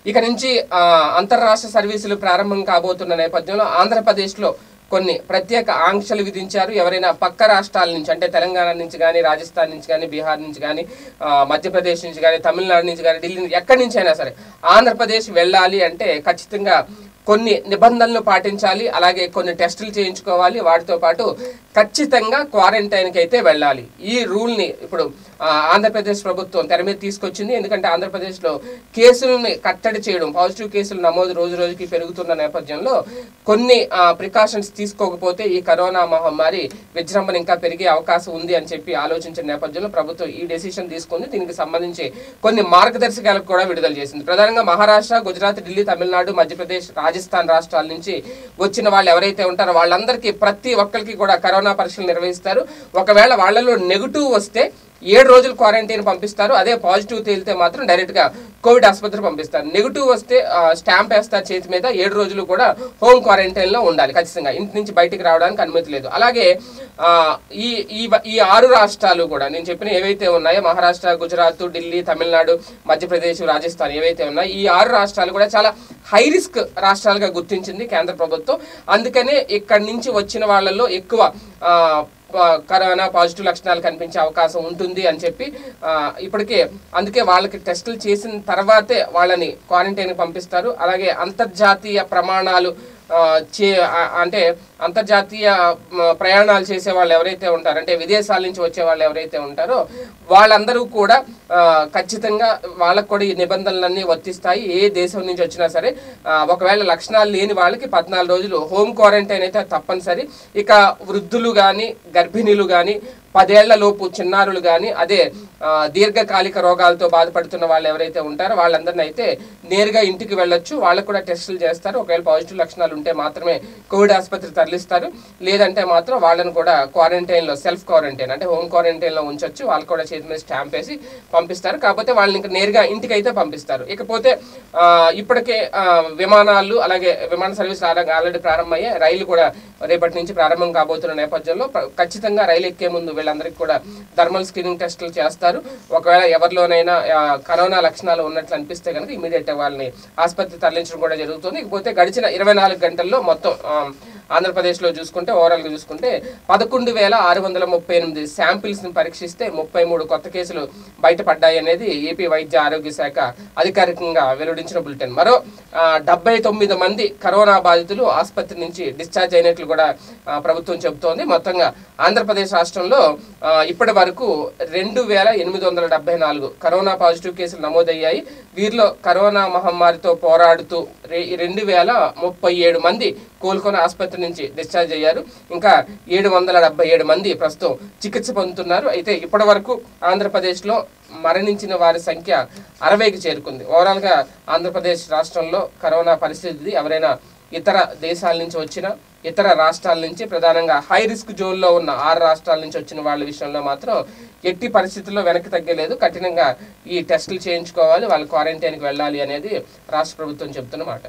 ఇక నుంచి ఆ, అంతర్రాష్ట్ర సర్వీసులు ప్రారంభం కాబోతున్న నేపథ్యంలో ఆంధ్రప్రదేశ్లో కొన్ని ప్రత్యేక ఆంక్షలు విధించారు ఎవరైనా పక్క రాష్ట్రాల నుంచి అంటే తెలంగాణ నుంచి కానీ రాజస్థాన్ నుంచి కానీ బీహార్ నుంచి కానీ ఆ, మధ్యప్రదేశ్ నుంచి కానీ తమిళనాడు నుంచి కానీ ఢిల్లీ నుంచి ఎక్కడి నుంచి అయినా సరే ఆంధ్రప్రదేశ్ వెళ్ళాలి అంటే ఖచ్చితంగా కొన్ని నిబంధనలు పాటించాలి అలాగే కొన్ని టెస్టులు చేయించుకోవాలి వాటితో పాటు ఖచ్చితంగా క్వారంటైన్కి అయితే వెళ్ళాలి ఈ రూల్ని ఇప్పుడు ఆ, ఆంధ్రప్రదేశ్ ప్రభుత్వం తెర మీద తీసుకొచ్చింది ఎందుకంటే ఆంధ్రప్రదేశ్లో కేసులని కట్టడి చేయడం పాజిటివ్ కేసులు నమోదు రోజు రోజుకి పెరుగుతున్న నేపథ్యంలో కొన్ని ప్రికాషన్స్ తీసుకోకపోతే ఈ కరోనా మహమ్మారి విజృంభణ ఇంకా పెరిగే అవకాశం ఉంది అని చెప్పి ఆలోచించిన నేపథ్యంలో ప్రభుత్వం ఈ డెసిషన్ తీసుకుంది దీనికి సంబంధించి కొన్ని మార్గదర్శకాలకు కూడా విడుదల చేసింది ప్రధానంగా మహారాష్ట్ర గుజరాత్ ఢిల్లీ తమిళనాడు మధ్యప్రదేశ్ రాజస్థాన్ రాష్ట్రాల నుంచి వచ్చిన వాళ్ళు ఎవరైతే ఉంటారో వాళ్ళందరికీ ప్రతి ఒక్కరికి కూడా కరోనా పరీక్షలు నిర్వహిస్తారు ఒకవేళ వాళ్ళలో నెగిటివ్ వస్తే ఏడు రోజులు క్వారంటైన్ పంపిస్తారు అదే పాజిటివ్ తేలితే మాత్రం డైరెక్ట్ గా కోవిడ్ ఆసుపత్రి పంపిస్తారు నెగిటివ్ వస్తే ఆ, స్టాంప్ వేస్తారు చేతి మీద ఏడు రోజులు కూడా హోమ్ క్వారంటైన్ లో ఉండాలి ఖచ్చితంగా ఇంటి నుంచి బయటికి రావడానికి అనుమతి లేదు అలాగే ఆ, ఈ ఈ ఈ ఆరు రాష్ట్రాలు కూడా నేను చెప్పిన ఏవైతే ఉన్నాయో మహారాష్ట్ర గుజరాత్ ఢిల్లీ తమిళనాడు మధ్యప్రదేశ్ రాజస్థాన్ ఏవైతే ఉన్నాయో ఈ ఆరు రాష్ట్రాలు కూడా చాలా హై రిస్క్ రాష్ట్రాలుగా గుర్తించింది కేంద్ర ప్రభుత్వం అందుకనే ఇక్కడి నుంచి వచ్చిన వాళ్ళలో ఎక్కువ ఆ, ప- కరోనా పాజిటివ్ లక్షణాలు కనిపించే అవకాశం ఉంటుంది అని చెప్పి ఆ, ఇప్పటికే అందుకే వాళ్ళకి టెస్టులు చేసిన తర్వాతే వాళ్ళని క్వారంటైన్ పంపిస్తారు అలాగే అంతర్జాతీయ ప్రమాణాలు ఆ, చే ఆ- అంటే అంతర్జాతీయ మ, ప్రయాణాలు చేసే వాళ్ళు ఎవరైతే ఉంటారో అంటే విదేశాల నుంచి వచ్చే వాళ్ళు ఎవరైతే ఉంటారో వాళ్ళందరూ కూడా ఆ, ఖచ్చితంగా వాళ్ళకు కూడా ఈ నిబంధనలన్నీ వర్తిస్తాయి ఏ దేశం నుంచి వచ్చినా సరే ఆ, ఒకవేళ లక్షణాలు లేని వాళ్ళకి పద్నాలుగు రోజులు హోమ్ క్వారంటైన్ అయితే తప్పనిసరి ఇక వృద్ధులు కానీ గర్భిణీలు కానీ పదేళ్ల లోపు చిన్నారులు కానీ అదే ఆ, దీర్ఘకాలిక రోగాలతో బాధపడుతున్న వాళ్ళు ఎవరైతే ఉంటారో వాళ్ళందరినీ అయితే నేరుగా ఇంటికి వెళ్ళొచ్చు వాళ్ళకు కూడా టెస్టులు చేస్తారు ఒకవేళ పాజిటివ్ లక్షణాలు ఉంటే మాత్రమే కోవిడ్ ఆసుపత్రి తరలిస్తారు లేదంటే మాత్రం వాళ్ళని కూడా క్వారంటైన్ లో సెల్ఫ్ క్వారంటైన్ అంటే హోమ్ క్వారంటైన్ లో ఉంచొచ్చు వాళ్ళు కూడా చేతి మీద స్టాంప్ వేసి పంపిస్తారు కాకపోతే వాళ్ళని ఇంకా నేరుగా ఇంటికి అయితే పంపిస్తారు ఇకపోతే ఆ, ఇప్పటికే ఆ, విమానాలు అలాగే విమాన సర్వీస్ ఆల్రెడీ ప్రారంభమయ్యాయి రైలు కూడా రేపటి నుంచి ప్రారంభం కాబోతున్న నేపథ్యంలో ప్ర- ఖచ్చితంగా రైలు ఎక్కే ముందు వీళ్ళందరికీ కూడా థర్మల్ స్క్రీనింగ్ టెస్టులు చేస్తారు ఒకవేళ ఎవరిలోనైనా ఆ, కరోనా లక్షణాలు ఉన్నట్లు అనిపిస్తే కనుక ఇమీడియట్ వాళ్ళని ఆసుపత్రి తరలించడం కూడా జరుగుతుంది ఇకపోతే గడిచిన ఇరవై నాలుగు గంటల్లో మొత్తం ఆ, ఆంధ్రప్రదేశ్లో చూసుకుంటే ఓవరాల్గా చూసుకుంటే పదకొండు వేల ఆరు వందల ముప్పై ఎనిమిది శాంపిల్స్ని పరీక్షిస్తే ముప్పై మూడు కొత్త కేసులు బయటపడ్డాయి అనేది ఏపీ వైద్య ఆరోగ్య శాఖ అధికారికంగా వెల్లడించిన బులెటిన్ మరో ఆ, డెబ్బై తొమ్మిది మంది కరోనా బాధితులు ఆసుపత్రి నుంచి డిశ్చార్జ్ అయినట్లు కూడా ఆ, ప్రభుత్వం చెబుతోంది మొత్తంగా ఆంధ్రప్రదేశ్ రాష్ట్రంలో ఆ, ఇప్పటి వరకు రెండు వేల ఎనిమిది వందల డెబ్బై నాలుగు కరోనా పాజిటివ్ కేసులు నమోదయ్యాయి వీరిలో కరోనా మహమ్మారితో పోరాడుతూ రె- రెండు వేల ముప్పై ఏడు మంది కోలుకొని ఆసుపత్రి నుంచి డిశ్చార్జ్ అయ్యారు ఇంకా ఏడు వందల డెబ్బై ఏడు మంది ప్రస్తుతం చికిత్స పొందుతున్నారు అయితే ఇప్పటి వరకు ఆంధ్రప్రదేశ్లో మరణించిన వారి సంఖ్య అరవైకి చేరుకుంది ఓవరాల్గా ఆంధ్రప్రదేశ్ రాష్ట్రంలో కరోనా పరిస్థితి ఎవరైనా ఇతర దేశాల నుంచి వచ్చిన ఇతర రాష్ట్రాల నుంచి ప్రధానంగా హై రిస్క్ జోన్లో ఉన్న ఆరు రాష్ట్రాల నుంచి వచ్చిన వాళ్ళ విషయంలో మాత్రం ఎట్టి పరిస్థితుల్లో వెనక్కి తగ్గలేదు కఠినంగా ఈ టెస్టులు చేయించుకోవాలి వాళ్ళు క్వారంటైన్కి వెళ్ళాలి అనేది రాష్ట్ర ప్రభుత్వం చెబుతున్న మాట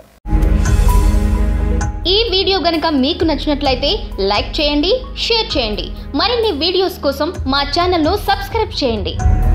ఈ వీడియో గనుక మీకు నచ్చినట్లయితే లైక్ చేయండి షేర్ చేయండి మరిన్ని వీడియోస్ కోసం మా ఛానల్ను సబ్స్క్రైబ్ చేయండి